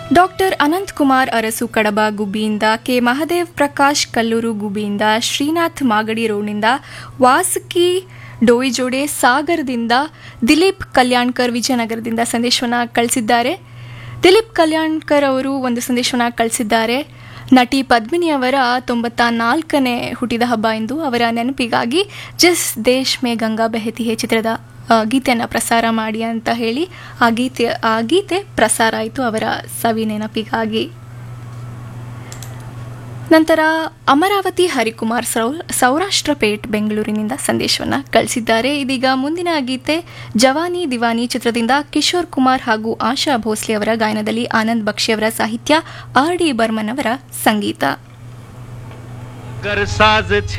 doctor Anant Kumar Arasu Kadaba ಗುಬ್ಬಿಯಿಂದ K Mahadev Prakash Kalluru ಗುಬ್ಬಿಯಿಂದ ಶ್ರೀನಾಥ್ ಮಾಗಡಿ ರೋಡ್ನಿಂದ ವಾಸುಕಿ ಡೋಯಿಜೋಡೆ ಸಾಗರದಿಂದ ದಿಲೀಪ್ ಕಲ್ಯಾಣ್ಕರ್ ವಿಜಯನಗರದಿಂದ ಸಂದೇಶವನ್ನು ಕಳಿಸಿದ್ದಾರೆ ದಿಲೀಪ್ ಕಲ್ಯಾಣ್ಕರ್ ಅವರು ಒಂದು ಸಂದೇಶವನ್ನು ಕಳಿಸಿದ್ದಾರೆ ನಟಿ ಪದ್ಮಿನಿ ಅವರ ತೊಂಬತ್ತ ನಾಲ್ಕನೇ ಹುಟ್ಟಿದ ಹಬ್ಬ ಎಂದು ಅವರ ನೆನಪಿಗಾಗಿ ಜಸ್ ದೇಶ್ ಮೇ ಗಂಗಾ ಬೆಹತಿ ಹೇ ಚಿತ್ರದ ಆ, ಗೀತೆಯನ್ನು ಪ್ರಸಾರ ಮಾಡಿ ಅಂತ ಹೇಳಿ ಆ ಗೀತೆ ಆ ಗೀತೆ ಪ್ರಸಾರ ಆಯಿತು ಅವರ ಸವಿ ನೆನಪಿಗಾಗಿ ನಂತರ ಅಮರಾವತಿ ಹರಿಕುಮಾರ್ ಸೌ ಸೌರಾಷ್ಟ್ರ ಪೇಟ್ ಬೆಂಗಳೂರಿನಿಂದ ಸಂದೇಶವನ್ನು ಕಳಿಸಿದ್ದಾರೆ ಇದೀಗ ಮುಂದಿನ ಗೀತೆ ಜವಾನಿ ದಿವಾನಿ ಚಿತ್ರದಿಂದ ಕಿಶೋರ್ ಕುಮಾರ್ ಹಾಗೂ ಆಶಾ ಭೋಸ್ಲೆ ಅವರ ಗಾಯನದಲ್ಲಿ ಆನಂದ್ ಬಕ್ಷಿ ಅವರ ಸಾಹಿತ್ಯ ಆರ್ ಡಿ ಬರ್ಮನ್ ಅವರ ಸಂಗೀತ कर साज